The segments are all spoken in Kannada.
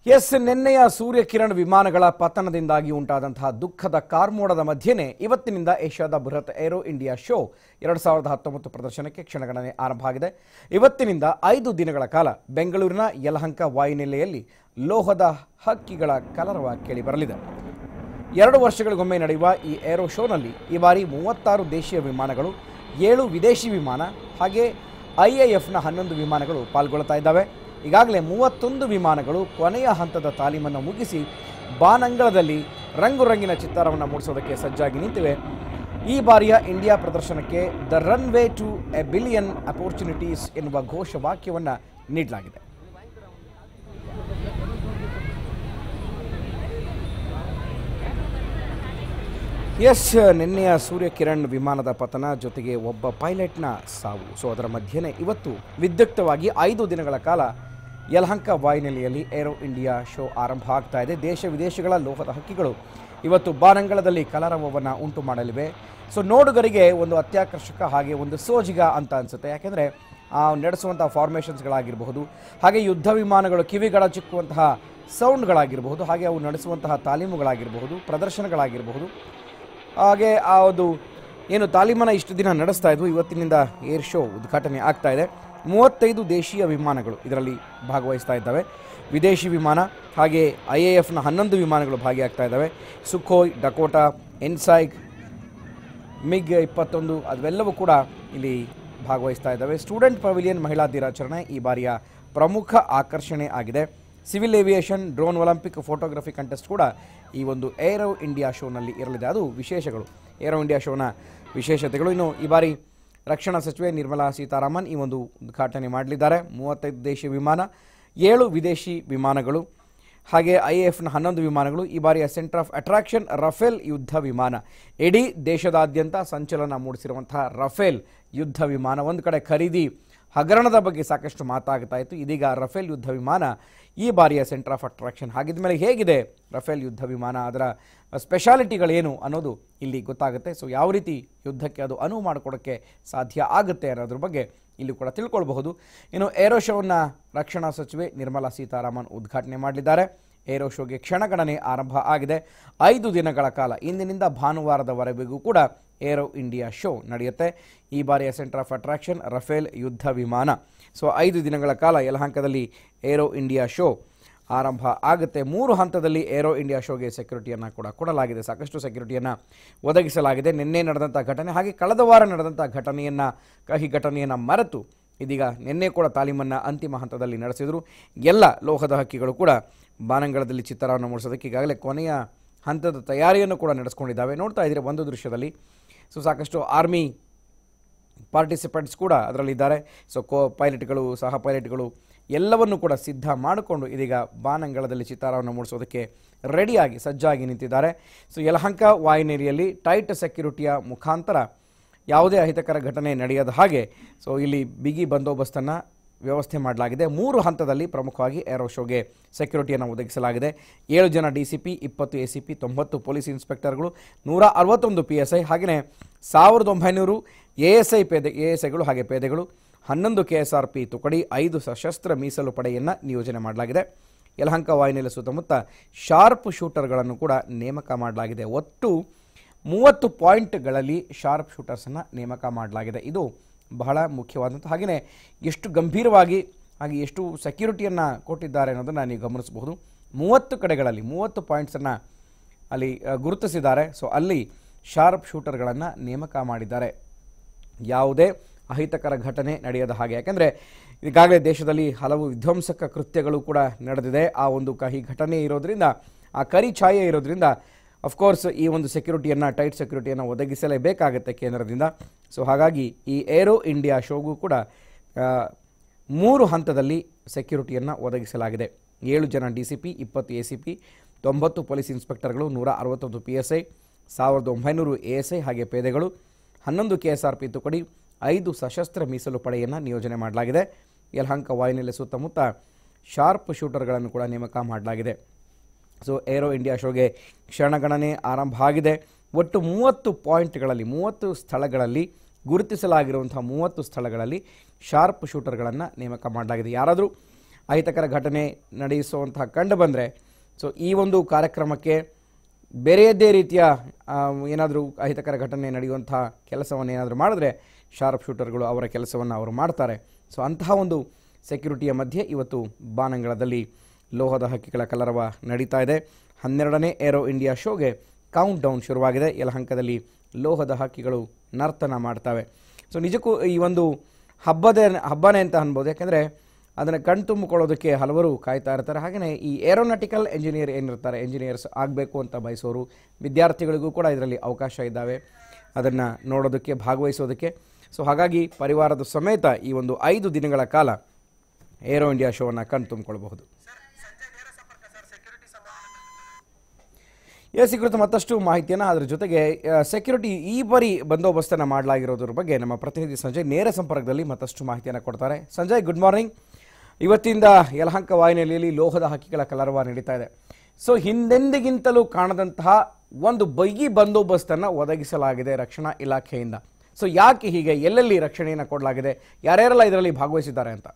ಎಸ್ ನಿನ್ನೆಯ ಸೂರ್ಯಕಿರಣ್ ವಿಮಾನಗಳ ಪತನದಿಂದಾಗಿ ಉಂಟಾದಂತಹ ದುಃಖದ ಕಾರ್ಮೋಡದ ಮಧ್ಯೆನೇ ಇವತ್ತಿನಿಂದ ಏಷ್ಯಾದ ಬೃಹತ್ ಏರೋ ಇಂಡಿಯಾ ಶೋ ಎರಡು ಸಾವಿರದ ಹತ್ತೊಂಬತ್ತು ಪ್ರದರ್ಶನಕ್ಕೆ ಕ್ಷಣಗಣನೆ ಆರಂಭ ಆಗಿದೆ ಇವತ್ತಿನಿಂದ ಐದು ದಿನಗಳ ಕಾಲ ಬೆಂಗಳೂರಿನ ಯಲಹಂಕ ವಾಯುನೆಲೆಯಲ್ಲಿ ಲೋಹದ ಹಕ್ಕಿಗಳ ಕಲರವ ಕೇಳಿಬರಲಿದೆ ಎರಡು ವರ್ಷಗಳಿಗೊಮ್ಮೆ ನಡೆಯುವ ಈ ಏರೋ ಶೋನಲ್ಲಿ ಈ ಬಾರಿ ಮೂವತ್ತಾರು ದೇಶೀಯ ವಿಮಾನಗಳು ಏಳು ವಿದೇಶಿ ವಿಮಾನ ಹಾಗೆ ಐ ಎ ಎಫ್ನ ಹನ್ನೊಂದು ವಿಮಾನಗಳು ಪಾಲ್ಗೊಳ್ತಾ ಇದ್ದಾವೆ ಈಗಾಗಲೇ ಮೂವತ್ತೊಂದು ವಿಮಾನಗಳು ಕೊನೆಯ ಹಂತದ ತಾಲೀಮನ್ನು ಮುಗಿಸಿ ಬಾನಂಗಳದಲ್ಲಿ ರಂಗು ರಂಗಿನ ಚಿತ್ತಾರವನ್ನು ಮೂಡಿಸೋದಕ್ಕೆ ಸಜ್ಜಾಗಿ ನಿಂತಿವೆ ಈ ಬಾರಿಯ ಇಂಡಿಯಾ ಪ್ರದರ್ಶನಕ್ಕೆ the runway to a billion opportunities ಎನ್ನುವ ಘೋಷವಾಕ್ಯವನ್ನು ನೀಡಲಾಗಿದೆ ಎಸ್ ನಿನ್ನೆಯ ಸೂರ್ಯಕಿರಣ್ ವಿಮಾನದ ಪತನ ಜೊತೆಗೆ ಒಬ್ಬ ಪೈಲಟ್ನ ಸಾವು ಸೊ ಅದರ ಮಧ್ಯೆನೇ ಇವತ್ತು ವಿದ್ಯುಕ್ತವಾಗಿ ಐದು ದಿನಗಳ ಕಾಲ ಯಲಹಂಕ ವಾಯುನೆಲೆಯಲ್ಲಿ ಏರೋ ಇಂಡಿಯಾ ಶೋ ಆರಂಭ ಆಗ್ತಾ ಇದೆ ದೇಶ ವಿದೇಶಗಳ ಲೋಹದ ಹಕ್ಕಿಗಳು ಇವತ್ತು ಬಾನಂಗಳದಲ್ಲಿ ಕಲರವವನ್ನು ಉಂಟು ಮಾಡಲಿವೆ ಸೊ ನೋಡುಗರಿಗೆ ಒಂದು ಅತ್ಯಾಕರ್ಷಕ ಹಾಗೆ ಒಂದು ಸೋಜಿಗ ಅಂತ ಅನಿಸುತ್ತೆ ಯಾಕೆಂದರೆ ಆ ನಡೆಸುವಂಥ ಫಾರ್ಮೇಷನ್ಸ್ಗಳಾಗಿರಬಹುದು ಹಾಗೆ ಯುದ್ಧ ವಿಮಾನಗಳು ಕಿವಿಗಳ ಚಿಕ್ಕುವಂತಹ ಸೌಂಡ್ಗಳಾಗಿರಬಹುದು ಹಾಗೆ ಅವು ನಡೆಸುವಂತಹ ತಾಲೀಮುಗಳಾಗಿರಬಹುದು ಪ್ರದರ್ಶನಗಳಾಗಿರಬಹುದು ಹಾಗೆ ಆ ಒಂದು ಏನು ತಾಲೀಮನ ಇಷ್ಟು ದಿನ ನಡೆಸ್ತಾ ಇದ್ವು ಇವತ್ತಿನಿಂದ ಏರ್ ಶೋ ಉದ್ಘಾಟನೆ ಆಗ್ತಾ ಇದೆ ಮೂವತ್ತೈದು ದೇಶೀಯ ವಿಮಾನಗಳು ಇದರಲ್ಲಿ ಭಾಗವಹಿಸ್ತಾ ಇದ್ದಾವೆ ವಿದೇಶಿ ವಿಮಾನ ಹಾಗೆ ಐ ಎ ಎಫ್ನ ಹನ್ನೊಂದು ವಿಮಾನಗಳು ಭಾಗಿಯಾಗ್ತಾ ಇದ್ದಾವೆ ಸುಖೋಯ್ ಡಕೋಟಾ ಎನ್ಸೈಗ್ ಮಿಗ್ ಇಪ್ಪತ್ತೊಂದು ಅವೆಲ್ಲವೂ ಕೂಡ ಇಲ್ಲಿ ಭಾಗವಹಿಸ್ತಾ ಇದ್ದಾವೆ ಸ್ಟೂಡೆಂಟ್ ಪವಿಲಿಯನ್ ಮಹಿಳಾ ದಿನಾಚರಣೆ ಈ ಬಾರಿಯ ಪ್ರಮುಖ ಆಕರ್ಷಣೆ ಆಗಿದೆ civil aviation drone Olympic photography contest ಕೂಡ ಈ ಒಂದು ಏರೋ ಇಂಡಿಯಾ ಶೋನಲ್ಲಿ ಇರಲಿದೆ ಅದು ವಿಶೇಷಗಳು ಏರೋ ಇಂಡಿಯಾ ಶೋನ ವಿಶೇಷತೆಗಳು ಇನ್ನು ಈ ಬಾರಿ ರಕ್ಷಣಾ ಸಚಿವೆ ನಿರ್ಮಲಾ ಸೀತಾರಾಮನ್ ಈ ಒಂದು ಉದ್ಘಾಟನೆ ಮಾಡಲಿದ್ದಾರೆ ಮೂವತ್ತೈದು ದೇಶೀಯ ವಿಮಾನ ಏಳು ವಿದೇಶಿ ವಿಮಾನಗಳು ಹಾಗೆ ಐ ಎಫ್ನ ಹನ್ನೊಂದು ವಿಮಾನಗಳು ಈ ಬಾರಿಯ ಸೆಂಟರ್ ಆಫ್ ಅಟ್ರಾಕ್ಷನ್ ರಫೇಲ್ ಯುದ್ಧ ವಿಮಾನ ಇಡೀ ದೇಶದಾದ್ಯಂತ ಸಂಚಲನ ಮೂಡಿಸಿರುವಂತಹ ರಫೇಲ್ ಯುದ್ಧ ವಿಮಾನ ಒಂದು ಕಡೆ ಖರೀದಿ ಹಗರಣದ ಬಗ್ಗೆ ಸಾಕಷ್ಟು ಮಾತಾಗ್ತಾ ಇತ್ತು ಇದೀಗ ರಫೇಲ್ ಯುದ್ಧ ವಿಮಾನ ಈ ಬಾರಿಯ ಸೆಂಟರ್ ಆಫ್ ಅಟ್ರಾಕ್ಷನ್ ಹಾಗಿದ್ದ ಮೇಲೆ ಹೇಗಿದೆ ರಫೇಲ್ ಯುದ್ಧ ವಿಮಾನ ಅದರ ಸ್ಪೆಷಾಲಿಟಿಗಳೇನು ಅನ್ನೋದು ಇಲ್ಲಿ ಗೊತ್ತಾಗುತ್ತೆ ಸೊ ಯಾವ ರೀತಿ ಯುದ್ಧಕ್ಕೆ ಅದು ಅನುವು ಮಾಡಿಕೊಡೋಕ್ಕೆ ಸಾಧ್ಯ ಆಗುತ್ತೆ ಅನ್ನೋದ್ರ ಬಗ್ಗೆ ಇಲ್ಲಿ ಕೂಡ ತಿಳ್ಕೊಳ್ಬಹುದು ಇನ್ನು ಏರೋ ಶೋವನ್ನು ರಕ್ಷಣಾ ಸಚಿವೆ ನಿರ್ಮಲಾ ಸೀತಾರಾಮನ್ ಉದ್ಘಾಟನೆ ಮಾಡಲಿದ್ದಾರೆ ಏರೋ ಶೋಗೆ ಕ್ಷಣಗಣನೆ ಆರಂಭ ಆಗಿದೆ ಐದು ದಿನಗಳ ಕಾಲ ಇಂದಿನಿಂದ ಭಾನುವಾರದವರೆಗೂ ಕೂಡ ಏರೋ ಇಂಡಿಯಾ ಶೋ ನಡೆಯುತ್ತೆ ಈ ಬಾರಿಯ ಸೆಂಟರ್ ಆಫ್ ಅಟ್ರಾಕ್ಷನ್ ರಫೇಲ್ ಯುದ್ಧ ವಿಮಾನ ಸೊ ಐದು ದಿನಗಳ ಕಾಲ ಯಲಹಂಕದಲ್ಲಿ ಏರೋ ಇಂಡಿಯಾ ಶೋ ಆರಂಭ ಆಗುತ್ತೆ ಮೂರು ಹಂತದಲ್ಲಿ ಏರೋ ಇಂಡಿಯಾ ಶೋಗೆ ಸೆಕ್ಯೂರಿಟಿಯನ್ನು ಕೂಡ ಕೊಡಲಾಗಿದೆ ಸಾಕಷ್ಟು ಸೆಕ್ಯೂರಿಟಿಯನ್ನು ಒದಗಿಸಲಾಗಿದೆ ನಿನ್ನೆ ನಡೆದಂಥ ಘಟನೆ ಹಾಗೆ ಕಳೆದ ವಾರ ನಡೆದಂಥ ಘಟನೆಯನ್ನು ಕಹಿ ಘಟನೆಯನ್ನು ಮರೆತು ಇದೀಗ ನಿನ್ನೆ ಕೂಡ ತಾಲೀಮನ್ನು ಅಂತಿಮ ಹಂತದಲ್ಲಿ ನಡೆಸಿದರು ಎಲ್ಲ ಲೋಹದ ಹಕ್ಕಿಗಳು ಕೂಡ ಬಾನಂಗಳದಲ್ಲಿ ಚಿತ್ತಾರವನ್ನು ಮೂಡಿಸೋದಕ್ಕೆ ಈಗಾಗಲೇ ಕೊನೆಯ ಹಂತದ ತಯಾರಿಯನ್ನು ಕೂಡ ನಡೆಸ್ಕೊಂಡಿದ್ದಾವೆ ನೋಡ್ತಾ ಇದ್ದೀರಿ ಒಂದು ದೃಶ್ಯದಲ್ಲಿ ಸೊ ಸಾಕಷ್ಟು ಆರ್ಮಿ ಪಾರ್ಟಿಸಿಪೆಂಟ್ಸ್ ಕೂಡ ಅದರಲ್ಲಿದ್ದಾರೆ ಸೊ ಕೋ ಪೈಲಟ್ಗಳು ಸಹ ಪೈಲಟ್ಗಳು ಎಲ್ಲವನ್ನು ಕೂಡ ಸಿದ್ಧ ಮಾಡಿಕೊಂಡು ಇದೀಗ ಬಾನಂಗಳದಲ್ಲಿ ಚಿತ್ತಾರವನ್ನು ಮೂಡಿಸೋದಕ್ಕೆ ರೆಡಿಯಾಗಿ ಸಜ್ಜಾಗಿ ನಿಂತಿದ್ದಾರೆ ಸೊ ಯಲಹಂಕ ವಾಯುನೆಲೆಯಲ್ಲಿ ಟೈಟ್ ಸೆಕ್ಯೂರಿಟಿಯ ಮುಖಾಂತರ ಯಾವುದೇ ಅಹಿತಕರ ಘಟನೆ ನಡೆಯದ ಹಾಗೆ ಸೊ ಇಲ್ಲಿ ಬಿಗಿ ಬಂದೋಬಸ್ತನ್ನು ವ್ಯವಸ್ಥೆ ಮಾಡಲಾಗಿದೆ ಮೂರು ಹಂತದಲ್ಲಿ ಪ್ರಮುಖವಾಗಿ ಏರೋ ಶೋಗೆ ಸೆಕ್ಯೂರಿಟಿಯನ್ನು ಒದಗಿಸಲಾಗಿದೆ ಏಳು ಜನ ಡಿ ಸಿ ಪಿ ಇಪ್ಪತ್ತು ಎ ಸಿ ಪಿ ತೊಂಬತ್ತು ಪೊಲೀಸ್ ಇನ್ಸ್ಪೆಕ್ಟರ್ಗಳು ನೂರ ಅರವತ್ತೊಂದು ಪಿ ಎಸ್ ಐ ಹಾಗೆಯೇ ಸಾವಿರದ ಒಂಬೈನೂರು ಎ ಎಸ್ ಐ ಪೇದೆ ಎ ಎಸ್ ಐಗಳು ಹಾಗೆ ಪೇದೆಗಳು ಹನ್ನೊಂದು ಕೆ ಎಸ್ ಆರ್ ಪಿ ತುಕಡಿ ಐದು ಸಶಸ್ತ್ರ ಮೀಸಲು ಪಡೆಯನ್ನು ನಿಯೋಜನೆ ಮಾಡಲಾಗಿದೆ ಯಲಹಂಕ ವಾಯುನೆಲೆ ಸುತ್ತಮುತ್ತ ಶಾರ್ಪ್ ಶೂಟರ್ಗಳನ್ನು ಕೂಡ ನೇಮಕ ಮಾಡಲಾಗಿದೆ ಒಟ್ಟು ಮೂವತ್ತು ಪಾಯಿಂಟ್ಗಳಲ್ಲಿ ಶಾರ್ಪ್ ಶೂಟರ್ಸನ್ನು ನೇಮಕ ಮಾಡಲಾಗಿದೆ ಇದು ಬಹಳ ಮುಖ್ಯವಾದಂಥ ಹಾಗೆಯೇ ಎಷ್ಟು ಗಂಭೀರವಾಗಿ ಹಾಗೆ ಎಷ್ಟು ಸೆಕ್ಯೂರಿಟಿಯನ್ನು ಕೊಟ್ಟಿದ್ದಾರೆ ಅನ್ನೋದನ್ನು ನೀವು ಗಮನಿಸಬಹುದು ಮೂವತ್ತು ಕಡೆಗಳಲ್ಲಿ ಮೂವತ್ತು ಪಾಯಿಂಟ್ಸನ್ನು ಅಲ್ಲಿ ಆ, ಗುರುತಿಸಿದ್ದಾರೆ ಸೊ ಅಲ್ಲಿ ಶಾರ್ಪ್ ಶೂಟರ್ಗಳನ್ನು ನೇಮಕ ಮಾಡಿದ್ದಾರೆ ಯಾವುದೇ ಅಹಿತಕರ ಘಟನೆ ನಡೆಯದ ಹಾಗೆ ಯಾಕೆಂದರೆ ಈಗಾಗಲೇ ದೇಶದಲ್ಲಿ ಹಲವು ವಿಧ್ವಂಸಕ ಕೃತ್ಯಗಳು ಕೂಡ ನಡೆದಿದೆ ಆ ಒಂದು ಕಹಿ ಘಟನೆ ಇರೋದ್ರಿಂದ ಆ ಕರಿ ಛಾಯೆ ಇರೋದ್ರಿಂದ ಅಫ್ಕೋರ್ಸ್ ಈ ಒಂದು ಸೆಕ್ಯೂರಿಟಿಯನ್ನು ಟೈಟ್ ಸೆಕ್ಯೂರಿಟಿಯನ್ನು ಒದಗಿಸಲೇಬೇಕಾಗತ್ತೆ ಕೇಂದ್ರದಿಂದ ಸೊ ಹಾಗಾಗಿ ಈ ಏರೋ ಇಂಡಿಯಾ ಶೋಗೂ ಕೂಡ ಆ, ಮೂರು ಹಂತದಲ್ಲಿ ಸೆಕ್ಯೂರಿಟಿಯನ್ನು ಒದಗಿಸಲಾಗಿದೆ ಏಳು ಜನ ಡಿ ಸಿ ಪಿ ಇಪ್ಪತ್ತು ಎ ಸಿ ಪಿ ತೊಂಬತ್ತು ಪೊಲೀಸ್ ಇನ್ಸ್ಪೆಕ್ಟರ್ಗಳು ನೂರ ಅರವತ್ತೊಂದು ಪಿ ಎಸ್ ಐ ಸಾವಿರದ ಒಂಬೈನೂರು ಎ ಎಸ್ ಐ ಹಾಗೆ ಪೇದೆಗಳು ಹನ್ನೊಂದು ಕೆ ಎಸ್ ಆರ್ ಪಿ ತುಕಡಿ ಐದು ಸಶಸ್ತ್ರ ಮೀಸಲು ಪಡೆಯನ್ನು ನಿಯೋಜನೆ ಮಾಡಲಾಗಿದೆ ಯಲಹಂಕ ವಾಯುನೆಲೆ ಸುತ್ತಮುತ್ತ ಶಾರ್ಪ್ ಶೂಟರ್ಗಳನ್ನು ಕೂಡ ನೇಮಕ ಮಾಡಲಾಗಿದೆ ಸೊ ಏರೋ ಇಂಡಿಯಾ ಶೋಗೆ ಕ್ಷಣಗಣನೆ ಆರಂಭ ಆಗಿದೆ ಒಟ್ಟು ಮೂವತ್ತು ಪಾಯಿಂಟ್ಗಳಲ್ಲಿ ಮೂವತ್ತು ಸ್ಥಳಗಳಲ್ಲಿ ಗುರುತಿಸಲಾಗಿರುವಂಥ ಮೂವತ್ತು ಸ್ಥಳಗಳಲ್ಲಿ ಶಾರ್ಪ್ ಶೂಟರ್ಗಳನ್ನು ನೇಮಕ ಮಾಡಲಾಗಿದೆ ಯಾರಾದರೂ ಅಹಿತಕರ ಘಟನೆ ನಡೆಸುವಂತಹ ಕಂಡು ಬಂದರೆ ಸೊ ಈ ಒಂದು ಕಾರ್ಯಕ್ರಮಕ್ಕೆ ಬೇರೆಯದ್ದೇ ರೀತಿಯ ಏನಾದರೂ ಅಹಿತಕರ ಘಟನೆ ನಡೆಯುವಂಥ ಕೆಲಸವನ್ನು ಏನಾದರೂ ಮಾಡಿದ್ರೆ ಶಾರ್ಪ್ ಶೂಟರ್ಗಳು ಅವರ ಕೆಲಸವನ್ನು ಅವರು ಮಾಡ್ತಾರೆ ಸೊ ಅಂತಹ ಒಂದು ಸೆಕ್ಯುರಿಟಿಯ ಮಧ್ಯೆ ಇವತ್ತು ಬಾನಂಗಳದಲ್ಲಿ ಲೋಹದ ಹಕ್ಕಿಗಳ ಕಲರವ ನಡೀತಾ ಇದೆ ಹನ್ನೆರಡನೇ ಏರೋ ಇಂಡಿಯಾ ಶೋಗೆ ಕೌಂಟ್ ಡೌನ್ ಶುರುವಾಗಿದೆ ಯಲಹಂಕದಲ್ಲಿ ಲೋಹದ ಹಕ್ಕಿಗಳು ನರ್ತನ ಮಾಡ್ತವೆ ಸೊ ನಿಜಕ್ಕೂ ಈ ಒಂದು ಹಬ್ಬದ ಹಬ್ಬನೇ ಅಂತ ಅನ್ಬೋದು ಯಾಕೆಂದರೆ ಅದನ್ನು ಕಣ್ತುಂಬಿಕೊಳ್ಳೋದಕ್ಕೆ ಹಲವರು ಕಾಯ್ತಾ ಇರ್ತಾರೆ ಹಾಗೆಯೇ ಈ ಏರೋನಾಟಿಕಲ್ ಎಂಜಿನಿಯರ್ ಏನಿರ್ತಾರೆ ಎಂಜಿನಿಯರ್ಸ್ ಆಗಬೇಕು ಅಂತ ಬಯಸೋರು ವಿದ್ಯಾರ್ಥಿಗಳಿಗೂ ಕೂಡ ಇದರಲ್ಲಿ ಅವಕಾಶ ಇದ್ದಾವೆ ಅದನ್ನು ನೋಡೋದಕ್ಕೆ ಭಾಗವಹಿಸೋದಕ್ಕೆ ಸೊ ಹಾಗಾಗಿ ಪರಿವಾರದ ಸಮೇತ ಈ ಒಂದು ಐದು ದಿನಗಳ ಕಾಲ ಏರೋ ಇಂಡಿಯಾ ಶೋವನ್ನು ಕಣ್ತುಂಬಿಕೊಳ್ಬಹುದು ಎಸ್ ಈ ಕುರಿತು ಮತ್ತಷ್ಟು ಮಾಹಿತಿಯನ್ನು ಅದರ ಜೊತೆಗೆ ಸೆಕ್ಯೂರಿಟಿ ಈ ಬಾರಿ ಬಂದೋಬಸ್ತನ್ನು ಮಾಡಲಾಗಿರೋದ್ರ ಬಗ್ಗೆ ನಮ್ಮ ಪ್ರತಿನಿಧಿ ಸಂಜಯ್ ನೇರ ಸಂಪರ್ಕದಲ್ಲಿ ಮತ್ತಷ್ಟು ಮಾಹಿತಿಯನ್ನು ಕೊಡ್ತಾರೆ ಸಂಜಯ್ ಗುಡ್ ಮಾರ್ನಿಂಗ್ ಇವತ್ತಿಂದ ಯಲಹಂಕ ವಾಹಿನಿಯಲ್ಲಿ ಲೋಹದ ಹಕ್ಕಿಗಳ ಕಲರವ ನಡೀತಾ ಇದೆ ಸೊ ಹಿಂದೆಂದಿಗಿಂತಲೂ ಕಾಣದಂತಹ ಒಂದು ಬೈಗಿ ಬಂದೋಬಸ್ತನ್ನು ಒದಗಿಸಲಾಗಿದೆ ರಕ್ಷಣಾ ಇಲಾಖೆಯಿಂದ ಸೊ ಯಾಕೆ ಹೀಗೆ ಎಲ್ಲೆಲ್ಲಿ ರಕ್ಷಣೆಯನ್ನು ಕೊಡಲಾಗಿದೆ ಯಾರ್ಯಾರೆಲ್ಲ ಇದರಲ್ಲಿ ಭಾಗವಹಿಸಿದ್ದಾರೆ ಅಂತ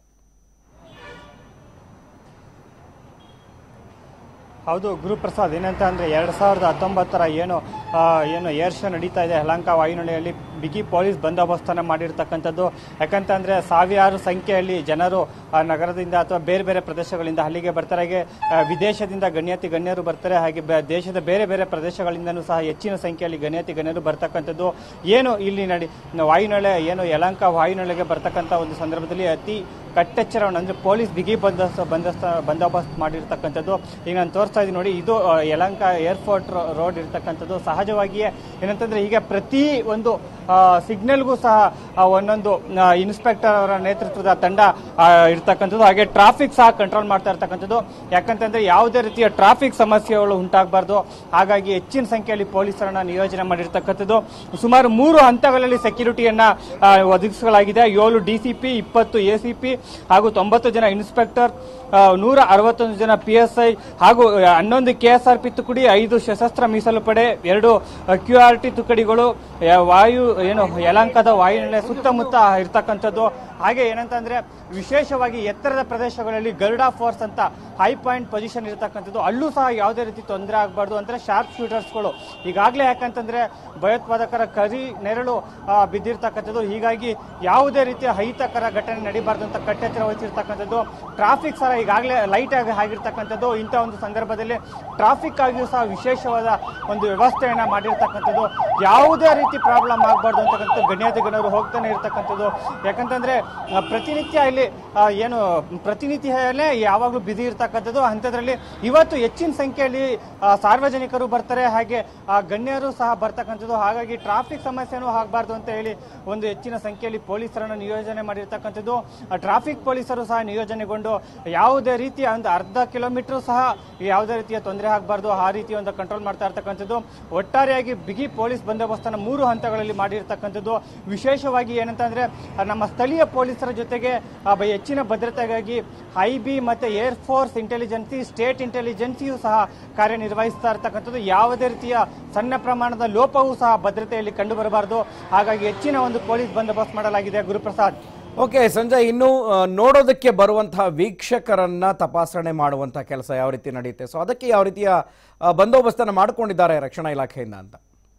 ಹೌದು ಗುರುಪ್ರಸಾದ್ ಏನಂತ ಅಂದರೆ ಎರಡು ಸಾವಿರದ ಹತ್ತೊಂಬತ್ತರ ಏನು ಆ, ಏನು ಏರ್ ಶೋ ನಡೀತಾ ಇದೆ ಯಲಹಂಕ ವಾಯುನೆಲೆಯಲ್ಲಿ ಬಿಗಿ ಪೊಲೀಸ್ ಬಂದೋಬಸ್ತನ್ನು ಮಾಡಿರ್ತಕ್ಕಂಥದ್ದು ಯಾಕಂತಂದರೆ ಸಾವಿರಾರು ಸಂಖ್ಯೆಯಲ್ಲಿ ಜನರು ಆ ನಗರದಿಂದ ಅಥವಾ ಬೇರೆ ಬೇರೆ ಪ್ರದೇಶಗಳಿಂದ ಅಲ್ಲಿಗೆ ಬರ್ತಾರೆ ಹಾಗೆ ಆ, ವಿದೇಶದಿಂದ ಗಣ್ಯಾತಿ ಗಣ್ಯರು ಬರ್ತಾರೆ ಹಾಗೆ ಬೆ- ದೇಶದ ಬೇರೆ ಬೇರೆ ಪ್ರದೇಶಗಳಿಂದನೂ ಸಹ ಹೆಚ್ಚಿನ ಸಂಖ್ಯೆಯಲ್ಲಿ ಗಣ್ಯಾತಿ ಗಣ್ಯರು ಬರ್ತಕ್ಕಂಥದ್ದು ಏನು ಇಲ್ಲಿ ನಡಿ ವಾಯುನೆಲೆ ಏನು ಯಲಹಂಕ ವಾಯುನೆಲೆಗೆ ಬರ್ತಕ್ಕಂಥ ಒಂದು ಸಂದರ್ಭದಲ್ಲಿ ಅತಿ ಕಟ್ಟೆಚ್ಚರವನ್ನು ಅಂದರೆ ಪೊಲೀಸ್ ಬಿಗಿ ಬಂದೋಬಸ್ತ್ ಬಂದೋಬಸ್ತ್ ಬಂದೋಬಸ್ತ್ ಮಾಡಿರ್ತಕ್ಕಂಥದ್ದು ಈಗ ನಾನು ತೋರಿಸ್ತಾ ಇದ್ದೀನಿ ನೋಡಿ ಇದು ಆ, ಯಲಹಂಕ ಏರ್ಪೋರ್ಟ್ ರೋಡ್ ಇರ್ತಕ್ಕಂಥದ್ದು ಸಹಜವಾಗಿಯೇ ಏನಂತಂದ್ರೆ ಈಗ ಪ್ರತಿ ಒಂದು ಆ, ಸಿಗ್ನಲ್ಗೂ ಸಹ ಆ, ಒಂದೊಂದು ಆ, ಇನ್ಸ್ಪೆಕ್ಟರ್ ಅವರ ನೇತೃತ್ವದ ತಂಡ ಆ, ಇರ್ತಕ್ಕಂಥದ್ದು ಹಾಗೆ ಟ್ರಾಫಿಕ್ ಸಹ ಕಂಟ್ರೋಲ್ ಮಾಡ್ತಾ ಇರ್ತಕ್ಕಂಥದ್ದು ಯಾಕಂತಂದ್ರೆ ಯಾವುದೇ ರೀತಿಯ ಟ್ರಾಫಿಕ್ ಸಮಸ್ಯೆಗಳು ಉಂಟಾಗಬಾರ್ದು ಹಾಗಾಗಿ ಹೆಚ್ಚಿನ ಸಂಖ್ಯೆಯಲ್ಲಿ ಪೊಲೀಸರನ್ನ ನಿಯೋಜನೆ ಮಾಡಿರ್ತಕ್ಕಂಥದ್ದು ಸುಮಾರು ಮೂರು ಹಂತಗಳಲ್ಲಿ ಸೆಕ್ಯೂರಿಟಿಯನ್ನ ಆ, ಒದಗಿಸಲಾಗಿದೆ ಏಳು ಡಿಸಿಪಿ ಇಪ್ಪತ್ತು ಎಸಿಪಿ ಹಾಗೂ ತೊಂಬತ್ತು ಜನ ಇನ್ಸ್ಪೆಕ್ಟರ್ ಆ, ನೂರ ಅರವತ್ತೊಂದು ಜನ ಪಿ ಎಸ್ ಐ ಹಾಗೂ ಆ, ಹನ್ನೊಂದು ಕೆ ಎಸ್ ಆರ್ ಪಿ ತುಕಡಿ ಐದು ಸಶಸ್ತ್ರ ಮೀಸಲು ಪಡೆ ಎರಡು ಕ್ಯೂ ಆರ್ ಟಿ ತುಕಡಿಗಳು ಆ, ವಾಯು ಏನು ಯಲಂಕದ ವಾಯುನೆಲೆ ಸುತ್ತಮುತ್ತ ಇರ್ತಕ್ಕಂಥದ್ದು ಹಾಗೆ ಏನಂತಂದ್ರೆ ವಿಶೇಷವಾಗಿ ಎತ್ತರದ ಪ್ರದೇಶಗಳಲ್ಲಿ ಗರುಡಾ ಫೋರ್ಸ್ ಅಂತ ಹೈ ಪಾಯಿಂಟ್ ಪೊಸಿಷನ್ ಇರತಕ್ಕಂಥದ್ದು ಅಲ್ಲೂ ಸಹ ಯಾವುದೇ ರೀತಿ ತೊಂದರೆ ಆಗಬಾರ್ದು ಅಂದ್ರೆ ಶಾರ್ಪ್ ಶೂಟರ್ಸ್ಗಳು ಈಗಾಗಲೇ ಯಾಕಂತಂದ್ರೆ ಭಯೋತ್ಪಾದಕರ ಕರಿ ನೆರಳು ಆ, ಬಿದ್ದಿರ್ತಕ್ಕಂಥದ್ದು ಹೀಗಾಗಿ ಯಾವುದೇ ರೀತಿಯ ಅಹಿತಕರ ಘಟನೆ ನಡೀಬಾರ್ದು ಅಂತ ಕಟ್ಟೆಚ್ಚರ ವಹಿಸಿರ್ತಕ್ಕಂಥದ್ದು ಟ್ರಾಫಿಕ್ ಸಹ ಈಗಾಗಲೇ ಲೈಟ್ ಆಗಿ ಆಗಿರ್ತಕ್ಕಂಥದ್ದು ಇಂಥ ಒಂದು ಸಂದರ್ಭದಲ್ಲಿ ಟ್ರಾಫಿಕ್ ಆಗಿಯೂ ಸಹ ವಿಶೇಷವಾದ ಒಂದು ವ್ಯವಸ್ಥೆಯನ್ನ ಮಾಡಿರ್ತಕ್ಕಂಥದ್ದು ಯಾವುದೇ ರೀತಿ ಪ್ರಾಬ್ಲಮ್ ಆಗಬಾರ್ದು ಅಂತಕ್ಕಂಥ ಗಣ್ಯಾತಿ ಗಣ್ಯರು ಹೋಗ್ತಾನೆ ಇರ್ತಕ್ಕಂಥದ್ದು ಯಾಕಂತಂದ್ರೆ ಆ, ಪ್ರತಿನಿತ್ಯ ಇಲ್ಲಿ ಆ, ಏನು ಪ್ರತಿನಿತ್ಯಲ್ಲೇ ಯಾವಾಗಲೂ ಬಿಸಿ ಇರ್ತಕ್ಕಂಥದ್ದು ಅಂಥದ್ರಲ್ಲಿ ಇವತ್ತು ಹೆಚ್ಚಿನ ಸಂಖ್ಯೆಯಲ್ಲಿ ಆ, ಸಾರ್ವಜನಿಕರು ಬರ್ತಾರೆ ಹಾಗೆ ಆ, ಗಣ್ಯರು ಸಹ ಬರ್ತಕ್ಕಂಥದ್ದು ಹಾಗಾಗಿ ಟ್ರಾಫಿಕ್ ಸಮಸ್ಯೆನೂ ಆಗಬಾರ್ದು ಅಂತ ಹೇಳಿ ಒಂದು ಹೆಚ್ಚಿನ ಸಂಖ್ಯೆಯಲ್ಲಿ ಪೊಲೀಸರನ್ನು ನಿಯೋಜನೆ ಮಾಡಿರ್ತಕ್ಕಂಥದ್ದು ಆ, ಟ್ರಾಫಿಕ್ ಪೊಲೀಸರು ಸಹ ನಿಯೋಜನೆಗೊಂಡು ಯಾವುದೇ ರೀತಿಯ ಒಂದು ಅರ್ಧ ಕಿಲೋಮೀಟರ್ ಸಹ ಯಾವುದೇ ರೀತಿಯ ತೊಂದರೆ ಆಗಬಾರ್ದು ಆ ರೀತಿ ಒಂದು ಕಂಟ್ರೋಲ್ ಮಾಡ್ತಾ ಇರ್ತಕ್ಕಂಥದ್ದು ಒಟ್ಟಾರೆಯಾಗಿ ಬಿಗಿ ಪೊಲೀಸ್ ಬಂದೋಬಸ್ತನ್ನು ಮೂರು ಹಂತಗಳಲ್ಲಿ ಮಾಡಿರ್ತಕ್ಕಂಥದ್ದು ವಿಶೇಷವಾಗಿ ಏನಂತಂದ್ರೆ ಆ, ನಮ್ಮ ಸ್ಥಳೀಯ ಪೊಲೀಸರ ಜೊತೆಗೆ ಆ, ಬ- ಹೆಚ್ಚಿನ ಭದ್ರತೆಗಾಗಿ ಐ ಬಿ ಮತ್ತೆ ಏರ್ ಫೋರ್ಸ್ ಇಂಟೆಲಿಜೆನ್ಸಿ ಸ್ಟೇಟ್ ಇಂಟೆಲಿಜೆನ್ಸಿಯು ಸಹ ಕಾರ್ಯನಿರ್ವಹಿಸ್ತಾ ಇರ್ತಕ್ಕಂಥದ್ದು ಯಾವುದೇ ರೀತಿಯ ಸಣ್ಣ ಪ್ರಮಾಣದ ಲೋಪವೂ ಸಹ ಭದ್ರತೆಯಲ್ಲಿ ಕಂಡು ಬರಬಾರದು ಹಾಗಾಗಿ ಹೆಚ್ಚಿನ ಒಂದು ಪೊಲೀಸ್ ಬಂದೋಬಸ್ತ್ ಮಾಡಲಾಗಿದೆ ಗುರುಪ್ರಸಾದ್ ಓಕೆ ಸಂಜಯ್ ಇನ್ನು ಆ, ನೋಡೋದಕ್ಕೆ ಬರುವಂತಹ ವೀಕ್ಷಕರನ್ನ ತಪಾಸಣೆ ಮಾಡುವಂತಹ ಕೆಲಸ ಯಾವ ರೀತಿ ನಡೆಯುತ್ತೆ ಸೊ ಅದಕ್ಕೆ ಯಾವ ರೀತಿಯ ಆ, ಬಂದೋಬಸ್ತನ್ನು ಮಾಡಿಕೊಂಡಿದ್ದಾರೆ ರಕ್ಷಣಾ ಇಲಾಖೆಯಿಂದ ಅಂತ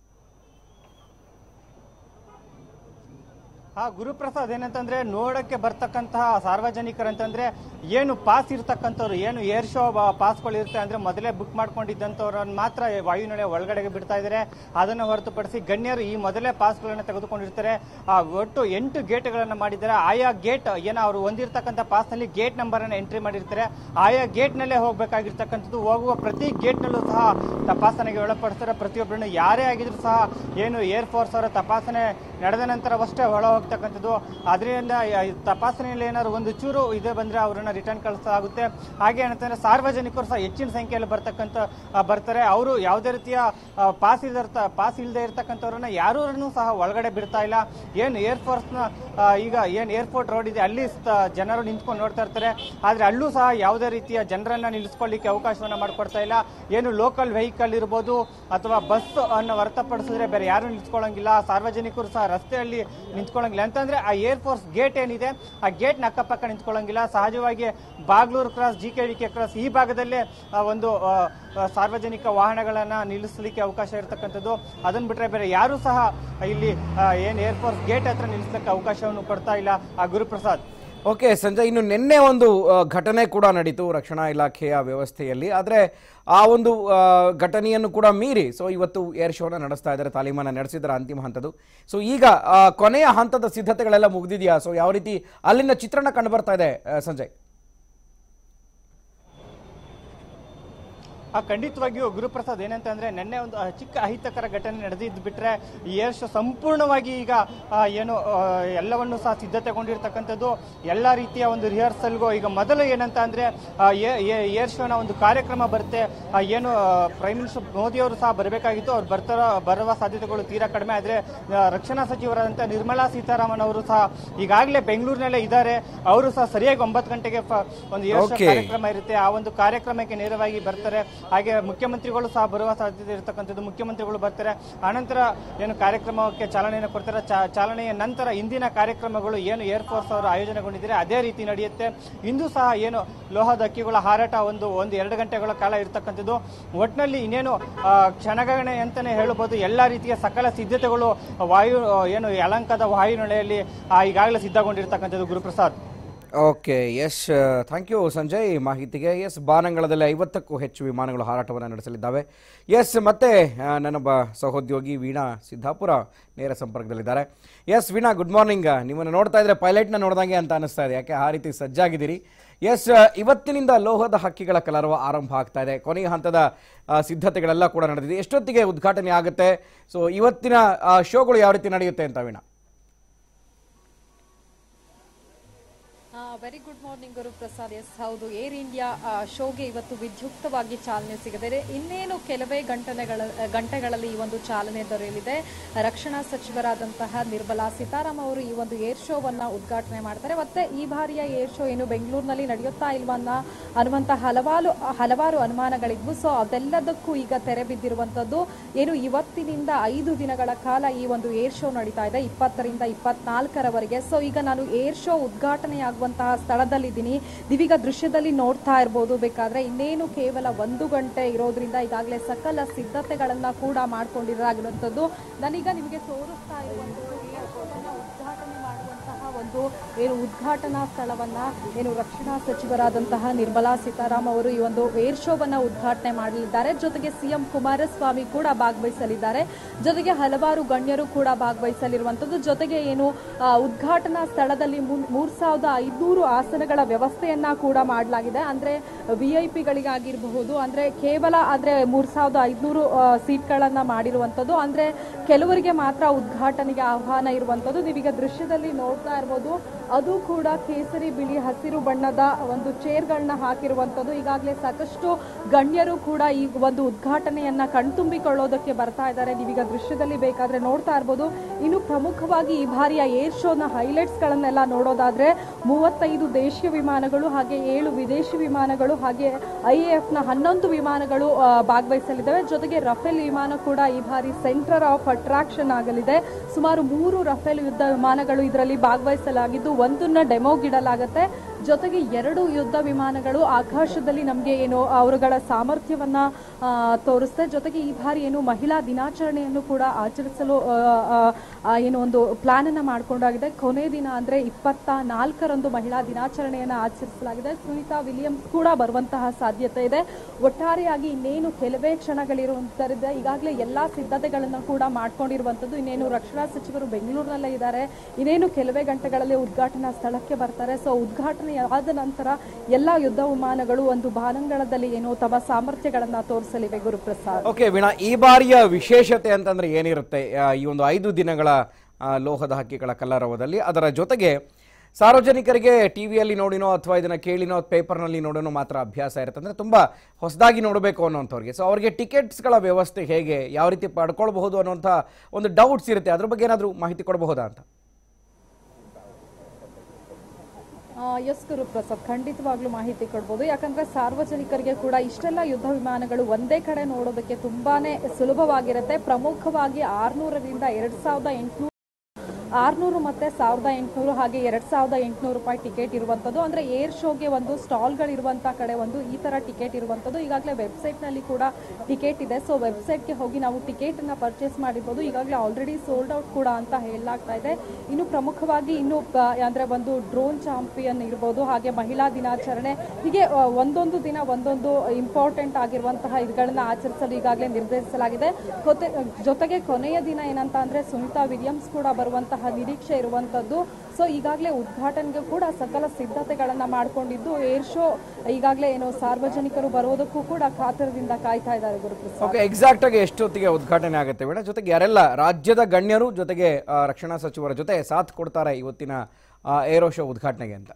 ಆ ಗುರುಪ್ರಸಾದ್ ಏನಂತಂದ್ರೆ ನೋಡಕ್ಕೆ ಬರ್ತಕ್ಕಂತಹ ಸಾರ್ವಜನಿಕರಂತಂದ್ರೆ ಏನು ಪಾಸ್ ಇರ್ತಕ್ಕಂಥವ್ರು ಏನು ಏರ್ ಶೋ ಪಾಸ್ಗಳು ಇರುತ್ತೆ ಅಂದ್ರೆ ಮೊದಲೇ ಬುಕ್ ಮಾಡ್ಕೊಂಡಿದ್ದಂಥವ್ರನ್ನ ಮಾತ್ರ ವಾಯುನೆಲೆ ಒಳಗಡೆಗೆ ಬಿಡ್ತಾ ಇದ್ದಾರೆ ಅದನ್ನು ಹೊರತುಪಡಿಸಿ ಗಣ್ಯರು ಈ ಮೊದಲೇ ಪಾಸ್ಗಳನ್ನು ತೆಗೆದುಕೊಂಡಿರ್ತಾರೆ ಆ ಒಟ್ಟು ಎಂಟು ಗೇಟ್ಗಳನ್ನು ಮಾಡಿದ್ದಾರೆ ಆಯಾ ಗೇಟ್ ಏನೋ ಅವರು ಹೊಂದಿರತಕ್ಕಂಥ ಪಾಸ್ನಲ್ಲಿ ಗೇಟ್ ನಂಬರ್ ಅನ್ನು ಎಂಟ್ರಿ ಮಾಡಿರ್ತಾರೆ ಆಯಾ ಗೇಟ್ನಲ್ಲೇ ಹೋಗಬೇಕಾಗಿರ್ತಕ್ಕಂಥದ್ದು ಹೋಗುವ ಪ್ರತಿ ಗೇಟ್ನಲ್ಲೂ ಸಹ ತಪಾಸಣೆಗೆ ಒಳಪಡಿಸ್ತಾರೆ ಪ್ರತಿಯೊಬ್ಬರನ್ನು ಯಾರೇ ಆಗಿದ್ರು ಸಹ ಏನು ಏರ್ ಫೋರ್ಸ್ ಅವರ ತಪಾಸಣೆ ನಡೆದ ನಂತರವಷ್ಟೇ ಒಳ ಹೋಗ್ತಕ್ಕಂಥದ್ದು ಅದರಿಂದ ತಪಾಸಣೆಯಲ್ಲಿ ಏನಾದ್ರು ಒಂದು ಚೂರು ಇದೆ ಬಂದ್ರೆ ಅವರನ್ನ ರಿಟರ್ನ್ ಕಳಿಸಲಾಗುತ್ತೆ ಹಾಗೆ ಏನಂತಂದ್ರೆ ಸಾರ್ವಜನಿಕರು ಸಹ ಹೆಚ್ಚಿನ ಸಂಖ್ಯೆಯಲ್ಲಿ ಬರ್ತಕ್ಕಂಥ ಆ, ಬರ್ತಾರೆ ಅವರು ಯಾವುದೇ ರೀತಿಯ ಪಾಸ್ ಇಲ್ದ ಪಾಸ್ ಇಲ್ಲದೆ ಇರ್ತಕ್ಕಂಥವ್ರನ್ನ ಯಾರೂರನ್ನು ಸಹ ಒಳಗಡೆ ಬಿಡ್ತಾ ಇಲ್ಲ ಏನು ಏರ್ ಫೋರ್ಸ್ನ ಈಗ ಏನು ಏರ್ಪೋರ್ಟ್ ರೋಡ್ ಇದೆ ಅಲ್ಲಿ ಸ- ಜನರು ನಿಂತ್ಕೊಂಡು ನೋಡ್ತಾ ಇರ್ತಾರೆ ಆದ್ರೆ ಅಲ್ಲೂ ಸಹ ಯಾವುದೇ ರೀತಿಯ ಜನರನ್ನ ನಿಲ್ಲಿಸ್ಕೊಳ್ಳಿಕ್ಕೆ ಅವಕಾಶವನ್ನ ಮಾಡ್ಕೊಡ್ತಾ ಇಲ್ಲ ಏನು ಲೋಕಲ್ ವೆಹಿಕಲ್ ಇರ್ಬೋದು ಅಥವಾ ಬಸ್ ಅನ್ನು ಹೊರತುಪಡಿಸಿದ್ರೆ ಬೇರೆ ಯಾರು ನಿಲ್ಸ್ಕೊಳ್ಳಂಗಿಲ್ಲ ಸಾರ್ವಜನಿಕರು ಸಹ ರಸ್ತೆಯಲ್ಲಿ ನಿಂತ್ಕೊಳ್ಳಂಗಿಲ್ಲ ಅಂತಂದ್ರೆ ಆ ಏರ್ ಫೋರ್ಸ್ ಗೇಟ್ ಏನಿದೆ ಆ ಗೇಟ್ನ ಅಕ್ಕಪಕ್ಕ ನಿಂತ್ಕೊಳ್ಳಂಗಿಲ್ಲ ಸಹಜವಾಗಿ Bagalur cross G K D K cross ಈ ಭಾಗದಲ್ಲೇ ಆ, ಒಂದು ಆ, ಆ, ಸಾರ್ವಜನಿಕ ವಾಹನಗಳನ್ನ ನಿಲ್ಲಿಸಲಿಕ್ಕೆ ಅವಕಾಶ ಇರತಕ್ಕಂಥದ್ದು ಅದನ್ನ ಬಿಟ್ರೆ ಬೇರೆ ಯಾರು ಸಹ ಇಲ್ಲಿ ಆ, ಏನ್ ಏರ್ ಫೋರ್ಸ್ ಗೇಟ್ ಹತ್ರ ನಿಲ್ಲಿಸಲಿಕ್ಕೆ ಅವಕಾಶವನ್ನು ಕೊಡ್ತಾ ಇಲ್ಲ ಆ ಗುರುಪ್ರಸಾದ್ ಓಕೆ ಸಂಜಯ್ ಇನ್ನು ನಿನ್ನೆ ಒಂದು ಆ, ಘಟನೆ ಕೂಡ ನಡೀತು ರಕ್ಷಣಾ ಇಲಾಖೆಯ ವ್ಯವಸ್ಥೆಯಲ್ಲಿ ಆದರೆ ಆ ಒಂದು ಆ, ಘಟನೆಯನ್ನು ಕೂಡ ಮೀರಿ ಸೊ ಇವತ್ತು ಏರ್ ಶೋನ ನಡೆಸ್ತಾ ಇದ್ದಾರೆ ತಾಲೀಮನ್ನ ನಡೆಸಿದ್ದಾರೆ ಅಂತಿಮ ಹಂತದ್ದು ಸೊ ಈಗ ಆ, ಕೊನೆಯ ಹಂತದ ಸಿದ್ಧತೆಗಳೆಲ್ಲ ಮುಗಿದಿದೆಯಾ ಸೊ ಯಾವ ರೀತಿ ಅಲ್ಲಿನ ಚಿತ್ರಣ ಕಂಡು ಬರ್ತಾ ಇದೆ ಆ, ಸಂಜಯ್ ಆ ಖಂಡಿತವಾಗಿಯೂ ಗುರುಪ್ರಸಾದ್ ಏನಂತ ಅಂದ್ರೆ ನಿನ್ನೆ ಒಂದು ಆ, ಚಿಕ್ಕ ಅಹಿತಕರ ಘಟನೆ ನಡೆದಿದ್ದು ಬಿಟ್ರೆ ಈ ಏರ್ ಶೋ ಸಂಪೂರ್ಣವಾಗಿ ಈಗ ಆ, ಏನು ಆ, ಎಲ್ಲವನ್ನು ಸಹ ಸಿದ್ಧತೆಗೊಂಡಿರ್ತಕ್ಕಂಥದ್ದು ಎಲ್ಲ ರೀತಿಯ ಒಂದು ರಿಹರ್ಸಲ್ಗೂ ಈಗ ಮೊದಲು ಏನಂತ ಅಂದ್ರೆ ಆ, ಏ- ಏ- ಏರ್ ಶೋನ ಒಂದು ಕಾರ್ಯಕ್ರಮ ಬರುತ್ತೆ ಆ, ಏನು ಪ್ರೈಮ್ ಮಿನಿಸ್ಟರ್ ಮೋದಿ ಅವರು ಸಹ ಬರಬೇಕಾಗಿತ್ತು ಅವ್ರು ಬರ್ತಾರ ಬರುವ ಸಾಧ್ಯತೆಗಳು ತೀರಾ ಕಡಿಮೆ ಆದ್ರೆ ಆ, ರಕ್ಷಣಾ ಸಚಿವರಾದಂಥ ನಿರ್ಮಲಾ ಸೀತಾರಾಮನ್ ಅವರು ಸಹ ಈಗಾಗಲೇ ಬೆಂಗಳೂರಿನಲ್ಲೇ ಇದ್ದಾರೆ ಅವರು ಸಹ ಸರಿಯಾಗಿ ಒಂಬತ್ತು ಗಂಟೆಗೆ ಫ- ಒಂದು ಏರ್ ಶೋ Okay. ಕಾರ್ಯಕ್ರಮ ಇರುತ್ತೆ ಆ ಒಂದು ಕಾರ್ಯಕ್ರಮಕ್ಕೆ ನೇರವಾಗಿ ಬರ್ತಾರೆ ಹಾಗೆ ಮುಖ್ಯಮಂತ್ರಿಗಳು ಸಹ ಬರುವ ಸಾಧ್ಯತೆ ಇರತಕ್ಕಂಥದ್ದು ಮುಖ್ಯಮಂತ್ರಿಗಳು ಬರ್ತಾರೆ ಆನಂತರ ಏನು ಕಾರ್ಯಕ್ರಮಕ್ಕೆ ಚಾಲನೆಯನ್ನು ಕೊಡ್ತಾರೆ ಚಾ- ಚಾಲನೆಯ ನಂತರ ಇಂದಿನ ಕಾರ್ಯಕ್ರಮಗಳು ಏನು ಏರ್ ಫೋರ್ಸ್ ಅವರು ಆಯೋಜನೆಗೊಂಡಿದ್ದಾರೆ ಅದೇ ರೀತಿ ನಡೆಯುತ್ತೆ ಇಂದು ಸಹ ಏನು ಲೋಹದ ಹಕ್ಕಿಗಳ ಹಾರಾಟ ಒಂದು ಒಂದು ಎರಡು ಗಂಟೆಗಳ ಕಾಲ ಇರತಕ್ಕಂಥದ್ದು ಒಟ್ಟಿನಲ್ಲಿ ಇನ್ನೇನು ಆ, ಕ್ಷಣಗಣನೆ ಅಂತಾನೆ ಹೇಳಬಹುದು ಎಲ್ಲ ರೀತಿಯ ಸಕಲ ಸಿದ್ಧತೆಗಳು ವಾಯು ಏನು ಯಲಂಕದ ವಾಯುನೆಲೆಯಲ್ಲಿ ಆ, ಈಗಾಗಲೇ ಸಿದ್ಧಗೊಂಡಿರ್ತಕ್ಕಂಥದ್ದು Guruprasad okay yes thank you Sanjay ಮಾಹಿತಿಗೆ ಎಸ್ ಬಾನಂಗಳದಲ್ಲಿ ಐವತ್ತಕ್ಕೂ ಹೆಚ್ಚು ವಿಮಾನಗಳು ಹಾರಾಟವನ್ನು ನಡೆಸಲಿದ್ದಾವೆ ಎಸ್ ಮತ್ತೆ ಆ, ನನ್ನೊಬ್ಬ ಸಹೋದ್ಯೋಗಿ ವೀಣಾ ಸಿದ್ದಾಪುರ ನೇರ ಸಂಪರ್ಕದಲ್ಲಿದ್ದಾರೆ ಎಸ್ ವೀಣಾ ಗುಡ್ ಮಾರ್ನಿಂಗ್ ನಿಮ್ಮನ್ನು ನೋಡ್ತಾ ಇದ್ರೆ ಪೈಲಟ್ನ ನೋಡ್ದಂಗೆ ಅಂತ ಅನಿಸ್ತಾ ಇದೆ ಯಾಕೆ ಆ ರೀತಿ ಸಜ್ಜಾಗಿದ್ದೀರಿ ಎಸ್ ಇವತ್ತಿನಿಂದ ಲೋಹದ ಹಕ್ಕಿಗಳ ಕಲರವ ಆರಂಭ ಆಗ್ತಾ ಇದೆ ಕೊನೆಯ ಹಂತದ ಆ, ಸಿದ್ಧತೆಗಳೆಲ್ಲ ಕೂಡ ನಡೆದಿದೆ ಎಷ್ಟೊತ್ತಿಗೆ ಉದ್ಘಾಟನೆ ಆಗುತ್ತೆ ಸೊ ಇವತ್ತಿನ ಆ, ಶೋಗಳು ಯಾವ ರೀತಿ ನಡೆಯುತ್ತೆ ಅಂತ Veena very good morning Guruprasad yes ಹೌದು ಏರ್ ಇಂಡಿಯಾ ಆ, ಶೋಗೆ ಇವತ್ತು ವಿದ್ಯುಕ್ತವಾಗಿ ಚಾಲನೆ ಸಿಗಲಿದೆ ಇನ್ನೇನು ಕೆಲವೇ ಗಂಟೆಗಳ ಗಂಟೆಗಳಲ್ಲಿ ಈ ಒಂದು ಚಾಲನೆ ದೊರೆಯಲಿದೆ ರಕ್ಷಣಾ ಸಚಿವರಾದಂತಹ ನಿರ್ಮಲಾ ಸೀತಾರಾಮ್ ಅವರು ಈ ಒಂದು ಏರ್ ಶೋವನ್ನ ಉದ್ಘಾಟನೆ ಮಾಡ್ತಾರೆ ಮತ್ತೆ ಈ ಬಾರಿಯ ಏರ್ ಶೋ ಏನು ಬೆಂಗಳೂರಿನಲ್ಲಿ ನಡೆಯುತ್ತಾ ಇಲ್ವನ್ನ ಅನ್ನುವಂತ ಹಲವಾರು ಹಲವಾರು ಅನುಮಾನಗಳಿದ್ವು ಸೊ ಅದೆಲ್ಲದಕ್ಕೂ ಈಗ ತೆರೆ ಬಿದ್ದಿರುವಂತದ್ದು ಏನು ಇವತ್ತಿನಿಂದ ಐದು ದಿನಗಳ ಕಾಲ ಈ ಒಂದು ಏರ್ ಶೋ ನಡೀತಾ ಇದೆ ಇಪ್ಪತ್ತರಿಂದ ಇಪ್ಪತ್ನಾಲ್ಕರವರೆಗೆ ಸೊ ಈಗ ನಾನು ಏರ್ ಶೋ ಉದ್ಘಾಟನೆಯಾಗುವಂತಹ ಸ್ಥಳದಲ್ಲಿದ್ದೀನಿ ನೀವೀಗ ದೃಶ್ಯದಲ್ಲಿ ನೋಡ್ತಾ ಇರ್ಬೋದು ಬೇಕಾದ್ರೆ ಇನ್ನೇನು ಕೇವಲ ಒಂದು ಗಂಟೆ ಇರೋದ್ರಿಂದ ಈಗಾಗಲೇ ಸಕಲ ಸಿದ್ಧತೆಗಳನ್ನ ಕೂಡ ಮಾಡ್ಕೊಂಡಿರಾಗಿರುವಂಥದ್ದು ನಾನೀಗ ನಿಮಗೆ ತೋರಿಸ್ತಾ ಇರುವಂಥದ್ದು ಏರ್ ಶೋವನ್ನ ಉದ್ಘಾಟನೆ ಮಾಡುವಂತಹ ಒಂದು ಏನು ಉದ್ಘಾಟನಾ ಸ್ಥಳವನ್ನ ಏನು ರಕ್ಷಣಾ ಸಚಿವರಾದಂತಹ ನಿರ್ಮಲಾ ಸೀತಾರಾಮ್ ಅವರು ಈ ಒಂದು ಏರ್ ಶೋವನ್ನ ಉದ್ಘಾಟನೆ ಮಾಡಲಿದ್ದಾರೆ ಜೊತೆಗೆ ಸಿಎಂ ಕುಮಾರಸ್ವಾಮಿ ಕೂಡ ಭಾಗವಹಿಸಲಿದ್ದಾರೆ ಜೊತೆಗೆ ಹಲವಾರು ಗಣ್ಯರು ಕೂಡ ಭಾಗವಹಿಸಲಿರುವಂತದ್ದು ಜೊತೆಗೆ ಏನು ಆ, ಉದ್ಘಾಟನಾ ಸ್ಥಳದಲ್ಲಿ ಮುನ್- ಮೂರ್ ಸಾವಿರದ ಐದುನೂರು ಆಸನಗಳ ವ್ಯವಸ್ಥೆಯನ್ನ ಕೂಡ ಮಾಡಲಾಗಿದೆ ಅಂದ್ರೆ ವಿ ಐ ಪಿಗಳಿಗಾಗಿರಬಹುದು ಅಂದ್ರೆ ಕೇವಲ ಅಂದ್ರೆ ಮೂರ್ ಸಾವಿರದ ಐದುನೂರು ಸೀಟ್ಗಳನ್ನ ಮಾಡಿರುವಂತದ್ದು ಅಂದ್ರೆ ಕೆಲವರಿಗೆ ಮಾತ್ರ ಉದ್ಘಾಟನೆಗೆ ಆಹ್ವಾನ ಇರುವಂತದ್ದು ನೀವೀಗ ದೃಶ್ಯದಲ್ಲಿ ನೋಡ್ತಾ ಇರ್ಬೋದು ಅದು ಕೂಡ ಕೇಸರಿ ಬಿಳಿ ಹಸಿರು ಬಣ್ಣದ ಒಂದು ಚೇರ್ಗಳನ್ನ ಹಾಕಿರುವಂತದ್ದು ಈಗಾಗಲೇ ಸಾಕಷ್ಟು ಗಣ್ಯರು ಕೂಡ ಈ ಒಂದು ಉದ್ಘಾಟನೆಯನ್ನ ಕಣ್ತುಂಬಿಕೊಳ್ಳೋದಕ್ಕೆ ಬರ್ತಾ ಇದ್ದಾರೆ ನೀವೀಗ ದೃಶ್ಯದಲ್ಲಿ ಬೇಕಾದ್ರೆ ನೋಡ್ತಾ ಇರ್ಬೋದು ಇನ್ನು ಪ್ರಮುಖವಾಗಿ ಈ ಬಾರಿಯ ಏರ್ ಶೋನ ಹೈಲೈಟ್ಸ್ ಗಳನ್ನೆಲ್ಲ ನೋಡೋದಾದ್ರೆ ಮೂವತ್ತೈದು ದೇಶೀಯ ವಿಮಾನಗಳು ಹಾಗೆ ಏಳು ವಿದೇಶಿ ವಿಮಾನಗಳು ಹಾಗೆ ಐಎಎಫ್ ನ ಹನ್ನೊಂದು ವಿಮಾನಗಳು ಆ, ಭಾಗವಹಿಸಲಿದ್ದಾವೆ ಜೊತೆಗೆ ರಫೇಲ್ ವಿಮಾನ ಕೂಡ ಈ ಬಾರಿ ಸೆಂಟರ್ ಆಫ್ ಅಟ್ರಾಕ್ಷನ್ ಆಗಲಿದೆ ಸುಮಾರು ಮೂರು ರಫೇಲ್ ಯುದ್ಧ ವಿಮಾನಗಳು ಇದರಲ್ಲಿ ಭಾಗವಹಿಸಲಾಗಿದ್ದು ಒಂದನ್ನ ಡೆಮೋಗಿಡಲಾಗುತ್ತೆ ಜೊತೆಗೆ ಎರಡು ಯುದ್ಧ ವಿಮಾನಗಳು ಆಕಾಶದಲ್ಲಿ ನಮಗೆ ಏನು ಅವರುಗಳ ಸಾಮರ್ಥ್ಯವನ್ನ ಆ, ತೋರಿಸುತ್ತೆ ಜೊತೆಗೆ ಈ ಬಾರಿ ಏನು ಮಹಿಳಾ ದಿನಾಚರಣೆಯನ್ನು ಕೂಡ ಆಚರಿಸಲು ಆ, ಆ, ಆ, ಏನು ಒಂದು ಪ್ಲಾನ್ ಅನ್ನ ಮಾಡ್ಕೊಂಡಾಗಿದೆ ಕೊನೆ ದಿನ ಅಂದ್ರೆ ಇಪ್ಪತ್ತ ನಾಲ್ಕರಂದು ಮಹಿಳಾ ದಿನಾಚರಣೆಯನ್ನ ಆಚರಿಸಲಾಗಿದೆ ಸುನೀತಾ ವಿಲಿಯಮ್ಸ್ ಕೂಡ ಬರುವಂತಹ ಸಾಧ್ಯತೆ ಇದೆ ಒಟ್ಟಾರೆಯಾಗಿ ಇನ್ನೇನು ಕೆಲವೇ ಕ್ಷಣಗಳಿರುವಂತರಿಂದ ಈಗಾಗಲೇ ಎಲ್ಲಾ ಸಿದ್ಧತೆಗಳನ್ನ ಕೂಡ ಮಾಡ್ಕೊಂಡಿರುವಂತದ್ದು ಇನ್ನೇನು ರಕ್ಷಣಾ ಸಚಿವರು ಬೆಂಗಳೂರಿನಲ್ಲೇ ಇದ್ದಾರೆ ಇನ್ನೇನು ಕೆಲವೇ ಗಂಟೆಗಳಲ್ಲಿ ಉದ್ಘಾಟನಾ ಸ್ಥಳಕ್ಕೆ ಬರ್ತಾರೆ ಸೊ ಉದ್ಘಾಟನೆ ಆದ ನಂತರ ಎಲ್ಲಾ ಯುದ್ಧ ವಿಮಾನಗಳು ಒಂದು ಬಾನಂಗಳದಲ್ಲಿ ಏನು ತಮ್ಮ ಸಾಮರ್ಥ್ಯಗಳನ್ನ ತೋರಿಸಲಿವೆ ಗುರುಪ್ರಸಾದ್ ಓಕೆ ವೀಣಾ ಈ ಬಾರಿಯ ವಿಶೇಷತೆ ಅಂತಂದ್ರೆ ಏನಿರುತ್ತೆ ಆ, ಈ ಒಂದು ಐದು ದಿನಗಳ ಆ, ಲೋಹದ ಹಕ್ಕಿಗಳ ಕಲರವದಲ್ಲಿ ಅದರ ಜೊತೆಗೆ ಸಾರ್ವಜನಿಕರಿಗೆ ಟಿವಿಯಲ್ಲಿ ನೋಡಿನೋ ಅಥವಾ ಇದನ್ನ ಕೇಳಿನೋ ಪೇಪರ್ನಲ್ಲಿ ನೋಡೋನೋ ಮಾತ್ರ ಅಭ್ಯಾಸ ಇರುತ್ತೆ ಅಂದ್ರೆ ತುಂಬಾ ಹೊಸದಾಗಿ ನೋಡಬೇಕು ಅನ್ನೋಂಥವ್ರಿಗೆ ಸೊ ಅವರಿಗೆ ಟಿಕೆಟ್ಸ್ಗಳ ವ್ಯವಸ್ಥೆ ಹೇಗೆ ಯಾವ ರೀತಿ ಪಡ್ಕೊಳ್ಬಹುದು ಅನ್ನೋಂಥ ಒಂದು ಡೌಟ್ಸ್ ಇರುತ್ತೆ ಅದ್ರ ಬಗ್ಗೆ ಏನಾದರೂ ಮಾಹಿತಿ ಕೊಡಬಹುದಾ ಅಂತ ಆ, ಎಸ್ ಗುರುಪ್ರಸಾದ್ ಖಂಡಿತವಾಗ್ಲೂ ಮಾಹಿತಿ ಕೊಡ್ಬೋದು ಯಾಕಂದ್ರೆ ಸಾರ್ವಜನಿಕರಿಗೆ ಕೂಡ ಇಷ್ಟೆಲ್ಲ ಯುದ್ಧ ವಿಮಾನಗಳು ಒಂದೇ ಕಡೆ ನೋಡೋದಕ್ಕೆ ತುಂಬಾನೇ ಸುಲಭವಾಗಿರುತ್ತೆ ಪ್ರಮುಖವಾಗಿ ಆರ್ನೂರರಿಂದ ಎರಡ್ ಸಾವಿರದ ಎಂಟುನೂರು ಆರ್ನೂರು ಮತ್ತೆ ಸಾವಿರದ ಎಂಟುನೂರು ಹಾಗೆ ಎರಡ್ ಸಾವಿರದ ಎಂಟುನೂರು ರೂಪಾಯಿ ಟಿಕೆಟ್ ಇರುವಂತದ್ದು ಅಂದ್ರೆ ಏರ್ ಶೋಗೆ ಒಂದು ಸ್ಟಾಲ್ಗಳಿರುವಂತ ಕಡೆ ಒಂದು ಈ ತರ ಟಿಕೆಟ್ ಇರುವಂತದ್ದು ಈಗಾಗಲೇ ವೆಬ್ಸೈಟ್ ನಲ್ಲಿ ಕೂಡ ಟಿಕೆಟ್ ಇದೆ ಸೊ ವೆಬ್ಸೈಟ್ಗೆ ಹೋಗಿ ನಾವು ಟಿಕೆಟ್ ಅನ್ನ ಪರ್ಚೇಸ್ ಮಾಡಿರ್ಬೋದು ಈಗಾಗಲೇ ಆಲ್ರೆಡಿ ಸೋಲ್ಡ್ ಔಟ್ ಕೂಡ ಅಂತ ಹೇಳಲಾಗ್ತಾ ಇದೆ ಇನ್ನು ಪ್ರಮುಖವಾಗಿ ಇನ್ನು ಪ- ಅಂದ್ರೆ ಒಂದು ಡ್ರೋನ್ ಚಾಂಪಿಯನ್ ಇರ್ಬೋದು ಹಾಗೆ ಮಹಿಳಾ ದಿನಾಚರಣೆ ಹೀಗೆ ಆ, ಒಂದೊಂದು ದಿನ ಒಂದೊಂದು ಇಂಪಾರ್ಟೆಂಟ್ ಆಗಿರುವಂತಹ ಇವುಗಳನ್ನ ಆಚರಿಸಲು ಈಗಾಗಲೇ ನಿರ್ಧರಿಸಲಾಗಿದೆ ಕೊತೆ- ಜೊತೆಗೆ ಕೊನೆಯ ದಿನ ಏನಂತ ಅಂದ್ರೆ ಸುನಿತಾ ವಿಲಿಯಮ್ಸ್ ಕೂಡ ಬರುವಂತಹ ನಿರೀಕ್ಷೆ ಇರುವಂತದ್ದು ಸೊ ಈಗಾಗಲೇ ಉದ್ಘಾಟನೆಗೆ ಕೂಡ ಸಕಲ ಸಿದ್ಧತೆಗಳನ್ನ ಮಾಡ್ಕೊಂಡಿದ್ದು ಏರ್ ಶೋ ಈಗಾಗಲೇ ಏನು ಸಾರ್ವಜನಿಕರು ಬರುವುದಕ್ಕೂ ಕೂಡ ಕಾತರದಿಂದ ಕಾಯ್ತಾ ಇದ್ದಾರೆ ಗುರುಪ್ರಸಾದ್ ಓಕೆ ಎಕ್ಸಾಕ್ಟ್ ಆಗಿ ಎಷ್ಟೊತ್ತಿಗೆ ಉದ್ಘಾಟನೆ ಆಗುತ್ತೆ ಮೇಡಮ್ ಜೊತೆಗೆ ಯಾರೆಲ್ಲ ರಾಜ್ಯದ ಗಣ್ಯರು ಜೊತೆಗೆ ಆ, ರಕ್ಷಣಾ ಸಚಿವರ ಜೊತೆ ಸಾಥ್ ಕೊಡ್ತಾರೆ ಇವತ್ತಿನ ಆ, ಏರೋ ಶೋ ಉದ್ಘಾಟನೆಗೆ ಅಂತ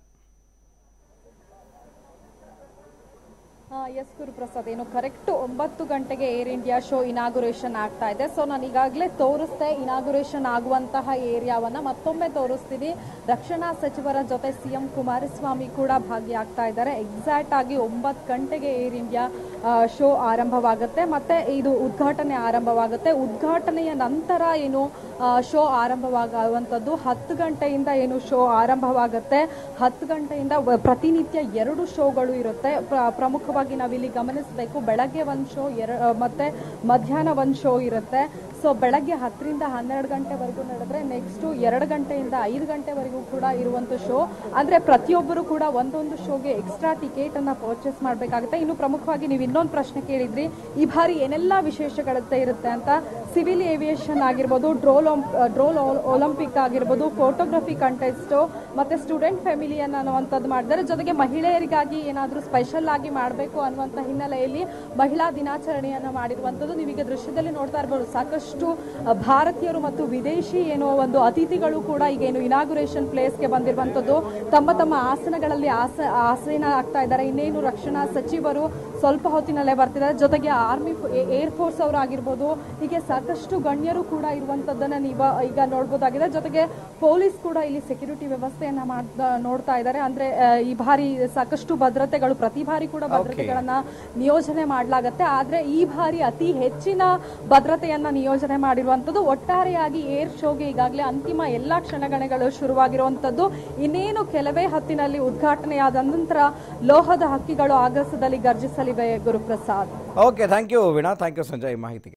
ಎಸ್ ಗುರುಪ್ರಸಾದ್ ಏನು ಕರೆಕ್ಟ್ ಒಂಬತ್ತು ಗಂಟೆಗೆ ಏರ್ ಇಂಡಿಯಾ ಶೋ ಇನಾಗುರೇಷನ್ ಆಗ್ತಾ ಇದೆ ಸೊ ನಾನು ಈಗಾಗಲೇ ತೋರಿಸ್ದೆ ಇನಾಗುರೇಷನ್ ಆಗುವಂತಹ ಏರಿಯಾವನ್ನ ಮತ್ತೊಮ್ಮೆ ತೋರಿಸ್ತೀನಿ ರಕ್ಷಣಾ ಸಚಿವರ ಜೊತೆ ಸಿಎಂ ಕುಮಾರಸ್ವಾಮಿ ಕೂಡ ಭಾಗಿಯಾಗ್ತಾ ಇದ್ದಾರೆ ಎಕ್ಸಾಕ್ಟ್ ಆಗಿ ಒಂಬತ್ತು ಗಂಟೆಗೆ ಏರ್ ಇಂಡಿಯಾ ಶೋ ಆರಂಭವಾಗುತ್ತೆ ಮತ್ತೆ ಇದು ಉದ್ಘಾಟನೆ ಆರಂಭವಾಗುತ್ತೆ ಉದ್ಘಾಟನೆಯ ನಂತರ ಏನು ಶೋ ಆರಂಭವಾಗುವಂಥದ್ದು ಹತ್ತು ಗಂಟೆಯಿಂದ ಏನು ಶೋ ಆರಂಭವಾಗುತ್ತೆ ಹತ್ತು ಗಂಟೆಯಿಂದ ವ- ಪ್ರತಿನಿತ್ಯ ಎರಡು ಶೋಗಳು ಇರುತ್ತೆ ಪ್ರ- ಪ್ರಮುಖವಾಗಿ ನಾವಿಲ್ಲಿ ಗಮನಿಸಬೇಕು ಬೆಳಗ್ಗೆ ಒಂದು ಶೋ ಎರ ಆ, ಮತ್ತೆ ಮಧ್ಯಾಹ್ನ ಒಂದು ಶೋ ಇರುತ್ತೆ ಸೊ ಬೆಳಗ್ಗೆ ಹತ್ತರಿಂದ ಹನ್ನೆರಡು ಗಂಟೆವರೆಗೂ ನಡೆದ್ರೆ ನೆಕ್ಸ್ಟ್ ಎರಡು ಗಂಟೆಯಿಂದ ಐದು ಗಂಟೆವರೆಗೂ ಕೂಡ ಇರುವಂತ ಶೋ ಅಂದ್ರೆ ಪ್ರತಿಯೊಬ್ಬರು ಕೂಡ ಒಂದೊಂದು ಶೋಗೆ ಎಕ್ಸ್ಟ್ರಾ ಟಿಕೆಟ್ ಅನ್ನ ಪರ್ಚೇಸ್ ಮಾಡಬೇಕಾಗುತ್ತೆ ಇನ್ನು ಪ್ರಮುಖವಾಗಿ ನೀವು ಇನ್ನೊಂದು ಪ್ರಶ್ನೆ ಕೇಳಿದ್ರಿ ಈ ಬಾರಿ ಏನೆಲ್ಲ ವಿಶೇಷಗಳತ್ತೆ ಇರುತ್ತೆ ಅಂತ ಸಿವಿಲ್ ಏವಿಯೇಷನ್ ಆಗಿರ್ಬೋದು ಡ್ರೋಲ್ ಡ್ರೋಲ್ ಒಲಿಂಪಿಕ್ ಆಗಿರ್ಬೋದು ಫೋಟೋಗ್ರಫಿ ಕಂಟೆಸ್ಟ್ ಮತ್ತೆ ಸ್ಟೂಡೆಂಟ್ ಫೆಮಿಲಿಯನ್ ಅನ್ನುವಂಥದ್ದು ಮಾಡಿದ್ದಾರೆ ಜೊತೆಗೆ ಮಹಿಳೆಯರಿಗಾಗಿ ಏನಾದರೂ ಸ್ಪೆಷಲ್ ಆಗಿ ಮಾಡಬೇಕು ಅನ್ನುವಂಥ ಹಿನ್ನೆಲೆಯಲ್ಲಿ ಮಹಿಳಾ ದಿನಾಚರಣೆಯನ್ನು ಮಾಡಿರುವಂಥದ್ದು ನೀವೀಗ ದೃಶ್ಯದಲ್ಲಿ ನೋಡ್ತಾ ಇರ್ಬೋದು ಸಾಕಷ್ಟು ಆ, ಭಾರತೀಯರು ಮತ್ತು ವಿದೇಶಿ ಏನೋ ಒಂದು ಅತಿಥಿಗಳು ಕೂಡ ಈಗ ಏನು ಇನಾಗುರೇಷನ್ ಪ್ಲೇಸ್ಗೆ ಬಂದಿರುವಂಥದ್ದು ತಮ್ಮ ತಮ್ಮ ಆಸನಗಳಲ್ಲಿ ಆಸ ಆಸೀನ ಆಗ್ತಾ ಇದ್ದಾರೆ ಇನ್ನೇನು ರಕ್ಷಣಾ ಸಚಿವರು ಸ್ವಲ್ಪ ಹೊತ್ತಿನಲ್ಲೇ ಬರ್ತಿದ್ದಾರೆ ಜೊತೆಗೆ ಆರ್ಮಿ ಏರ್ ಫೋರ್ಸ್ ಅವರು ಆಗಿರ್ಬೋದು ಹೀಗೆ ಸಾಕಷ್ಟು ಗಣ್ಯರು ಕೂಡ ಇರುವಂತದ್ದನ್ನ ನೀವು ಈಗ ನೋಡ್ಬೋದಾಗಿದೆ ಜೊತೆಗೆ ಪೊಲೀಸ್ ಕೂಡ ಇಲ್ಲಿ ಸೆಕ್ಯೂರಿಟಿ ವ್ಯವಸ್ಥೆಯನ್ನ ಮಾಡ್ ನೋಡ್ತಾ ಇದ್ದಾರೆ ಅಂದ್ರೆ ಆ, ಈ ಬಾರಿ ಸಾಕಷ್ಟು ಭದ್ರತೆಗಳು ಪ್ರತಿ ಬಾರಿ ಕೂಡ ಭದ್ರತೆಗಳನ್ನ ನಿಯೋಜನೆ ಮಾಡಲಾಗತ್ತೆ ಆದ್ರೆ ಈ ಬಾರಿ ಅತಿ ಹೆಚ್ಚಿನ ಭದ್ರತೆಯನ್ನ ನಿಯೋಜನೆ ಮಾಡಿರುವಂತದ್ದು ಒಟ್ಟಾರೆಯಾಗಿ ಏರ್ ಶೋಗೆ ಈಗಾಗಲೇ ಅಂತಿಮ ಎಲ್ಲಾ ಕ್ಷಣಗಣಗಳು ಶುರುವಾಗಿರುವಂತದ್ದು ಇನ್ನೇನು ಕೆಲವೇ ಹೊತ್ತಿನಲ್ಲಿ ಉದ್ಘಾಟನೆಯಾದ ನಂತರ ಲೋಹದ ಹಕ್ಕಿಗಳು ಆಗಸದಲ್ಲಿ ಗರ್ಜಿಸಲಿವೆ Guruprasad okay thank you Veena thank you Sanjay ಈ ಮಾಹಿತಿಗೆ